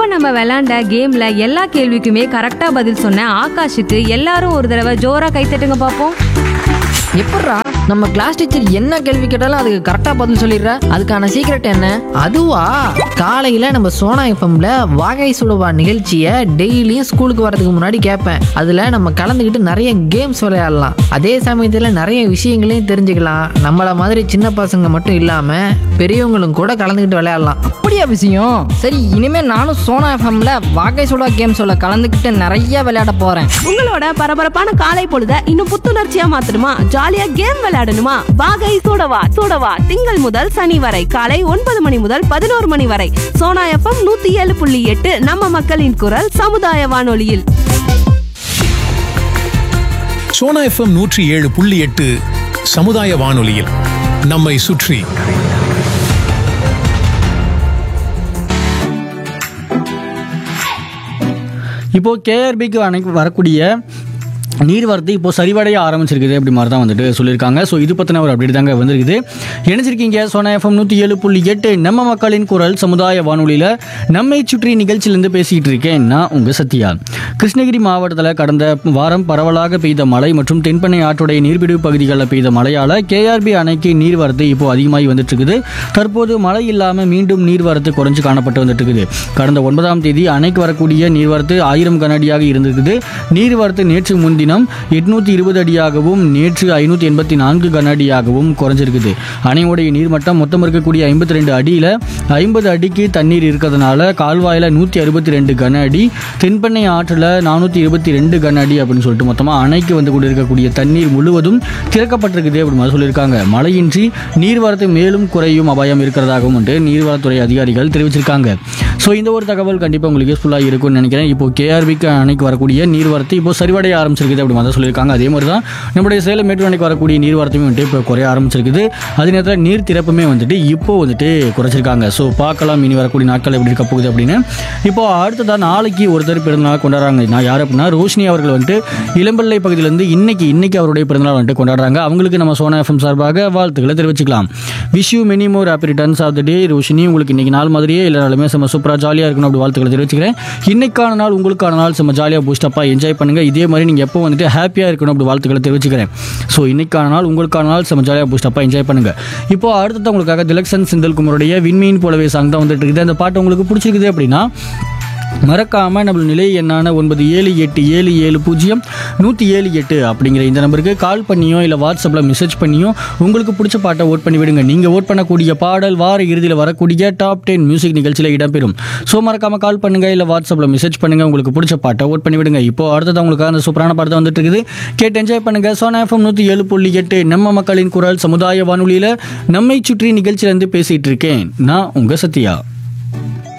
இப்ப நம்ம விளையாண்ட கேம்ல எல்லா கேள்விக்குமே கரெக்டா பதில் சொன்ன ஆகாஷுக்கு எல்லாரும் ஒரு தடவை ஜோரா கை தட்டுங்க பாப்போம் எப்பட்றா நம்ம கிளாஸ் டீச்சர் என்ன கேள்வி கேட்டாலும் அதுக்கு கரெக்டா பதில் சொல்லிடுற அதுக்கான சீக்ரெட் என்ன அதுவா காலையில நம்ம சோனா எஃப்எம்ல வாகை சுடுவா நிகழ்ச்சியை டெய்லியும் ஸ்கூலுக்கு வரதுக்கு முன்னாடி கேட்பேன் அதுல நம்ம கலந்துக்கிட்டு நிறைய கேம்ஸ் விளையாடலாம் அதே சமயத்துல நிறைய விஷயங்களையும் தெரிஞ்சுக்கலாம் நம்மள மாதிரி சின்ன பசங்க மட்டும் இல்லாம பெரியவங்களும் கூட கலந்துக்கிட்டு விளையாடலாம் அப்படியா விஷயம் சரி இனிமே நானும் சோனா எஃப்எம்ல வாகை சுடா கேம்ஸோட கலந்துக்கிட்டு நிறைய விளையாட போறேன் உங்களோட பரபரப்பான காலை பொழுத இன்னும் புத்துணர்ச்சியா மாத்தணுமா ஜாலியா கேம் விளையாடணுமா வாகை சூடவா சூடவா திங்கள் முதல் சனி வரை காலை ஒன்பது மணி முதல் பதினோரு மணி வரை சோனா எஃப்எம் நூத்தி ஏழு புள்ளி எட்டு நம்ம மக்களின் குரல் சமுதாய வானொலியில் சோனா எஃப்எம் நூற்றி ஏழு புள்ளி எட்டு சமுதாய வானொலியில் நம்மை சுற்றி இப்போது கேஆர்பிக்கு அணைக்கு வரக்கூடிய நீர்வரத்து இப்போ சரிவடைய ஆரம்பிச்சிருக்குது அப்படி மாதிரி தான் வந்துட்டு சொல்லியிருக்காங்க ஸோ இது பற்றின ஒரு அப்டேட் தாங்க வந்திருக்குது இணைச்சிருக்கீங்க சோனா எஃப்எம் நூற்றி ஏழு புள்ளி எட்டு நம்ம மக்களின் குரல் சமுதாய வானொலியில் நம்மை சுற்றி நிகழ்ச்சியிலேருந்து பேசிக்கிட்டு இருக்கேன் நான் உங்கள் சத்யா கிருஷ்ணகிரி மாவட்டத்தில் கடந்த வாரம் பரவலாக பெய்த மழை மற்றும் தென்பெண்ணை ஆற்றுடைய நீர்பிடிவு பகுதிகளில் பெய்த மழையால் கேஆர்பி அணைக்கு நீர்வரத்து இப்போ அதிகமாகி வந்துட்டு இருக்குது தற்போது மழை இல்லாமல் மீண்டும் நீர்வரத்து குறைஞ்சு காணப்பட்டு வந்துட்டு இருக்குது கடந்த ஒன்பதாம் தேதி அணைக்கு வரக்கூடிய நீர்வரத்து ஆயிரம் கனஅடியாக இருந்திருக்குது நீர்வரத்து நேற்று முன்தினம் எட்நூத்தி இருபது அடியாகவும் நேற்று ஐநூற்றி எண்பத்தி நான்கு கன அடியாகவும் குறைஞ்சிருக்குது அணையுடைய நீர்மட்டம் மொத்தம் இருக்கக்கூடிய ஐம்பத்தி ரெண்டு அடியில் ஐம்பது அடிக்கு தண்ணீர் இருக்கிறதுனால கால்வாயில் நூற்றி அறுபத்தி ரெண்டு கன அடி தென்பெண்ணை ஆற்றில் நானூற்றி இருபத்தி ரெண்டு கன அடி அப்படின்னு சொல்லிட்டு மொத்தமாக அணைக்கு வந்து கொண்டு இருக்கக்கூடிய தண்ணீர் முழுவதும் திறக்கப்பட்டிருக்குது அப்படின்னு மாதிரி சொல்லியிருக்காங்க மழையின்றி நீர்வரத்து மேலும் குறையும் அபாயம் இருக்கிறதாகவும் வந்து நீர்வளத்துறை அதிகாரிகள் தெரிவிச்சிருக்காங்க ஸோ இந்த ஒரு தகவல் கண்டிப்பாக உங்களுக்கு யூஸ்ஃபுல்லாக இருக்கும்னு நினைக்கிறேன் இப்போ கேஆர்பிக்கு அணைக்கு வரக்கூடிய நீர்வரத்து இப்போ சரிவடைய ஆரம்பிச்சிருக்குது அப்படி மாதிரி சொல்லியிருக்காங்க அதே மாதிரி தான் நம்முடைய சேலம் மேட்டூர் அணைக்கு வரக்கூடிய நீர்வரத்துமே வந்துட்டு இப்போ குறைய ஆரம்பிச்சிருக்குது அதே நேரத்தில் நீர் திறப்புமே வந்துட்டு இப்போ வந்துட்டு குறைச்சிருக்காங்க ஸோ பார்க்கலாம் இனி வரக்கூடிய நாட்கள் எப்படி இருக்க போகுது அப்படின்னு இப்போ அடுத்ததான் நாளைக்கு ஒருத்தர் பிறந்தநாள் கொண்டாடுறாங்க நான் யார் அப்படின்னா ரோஷினி அவர்கள் வந்துட்டு இளம்பிள்ளை பகுதியிலேருந்து இன்னைக்கு இன்னைக்கு அவருடைய பிறந்தநாள் வந்துட்டு கொண்டாடுறாங்க அவங்களுக்கு நம்ம சோனா எஃப்எம் சார்பாக வாழ்த்துக்களை தெரிவிச்சுக்கலாம் wish you many more happy returns of the day Roshini உங்களுக்கு இன்னைக்கு நாள் மாதிரியே எல்லாருமே செம்ம சூப்பராக ஜாலியாக இருக்கணும் அப்படி வாழ்த்துக்களை தெரிவிச்சுக்கிறேன் இன்னைக்கான நாள் உங்களுக்கான நாள் செம்ம ஜாலியாக பூஸ்டப்பாக என்ஜாய் பண்ணுங்க இதே மாதிரி நீங்கள் எப்போ வந்துட்டு ஹாப்பியாக இருக்கணும் அப்படி வாழ்த்துக்களை தெரிவிச்சுக்கிறேன் ஸோ இன்னைக்கான நாள் உங்களுக்கான நாள் செம்ம ஜாலியாக பூஸ்டப்பாக என்ஜாய் பண்ணுங்க இப்போ அடுத்தது உங்களுக்காக திலக்ஷன் செந்தில்குமருடைய விண்மீன் போலவே சாங் தான் வந்துட்டு இருக்குது அந்த பாட்டு உங்களுக்கு பிடிச்சிருக்குது அப்படின்னா மறக்காம நம்ம நிலை எண்ணான ஒன்பது ஏழு எட்டு ஏழு ஏழு பூஜ்ஜியம் நூற்றி ஏழு எட்டு அப்படிங்கிற இந்த நம்பருக்கு கால் பண்ணியோ இல்லை வாட்ஸ்அப்பில் மெசேஜ் பண்ணியோ உங்களுக்கு பிடிச்ச பாட்டை ஓட் பண்ணி விடுங்க நீங்கள் ஓட் பண்ணக்கூடிய பாடல் வார இறுதியில் வரக்கூடிய டாப் டென் மியூசிக் நிகழ்ச்சியில் இடம்பெறும் ஸோ மறக்காம கால் பண்ணுங்க இல்லை வாட்ஸ்அப்பில் மெசேஜ் பண்ணுங்க உங்களுக்கு பிடிச்ச பாட்டை ஓட் பண்ணி விடுங்க இப்போ அடுத்தது உங்களுக்கு அந்த சூப்பரான பாட்டு வந்துட்டு இருக்குது கேட்டு என்ஜாய் பண்ணுங்க சோனா எஃப்எம் நூற்றி ஏழு புள்ளி எட்டு நம்ம மக்களின் குரல் சமுதாய வானொலியில் நம்மை சுற்றி நிகழ்ச்சியிலேருந்து பேசிகிட்டு இருக்கேன் நான் உங்கள் சத்யா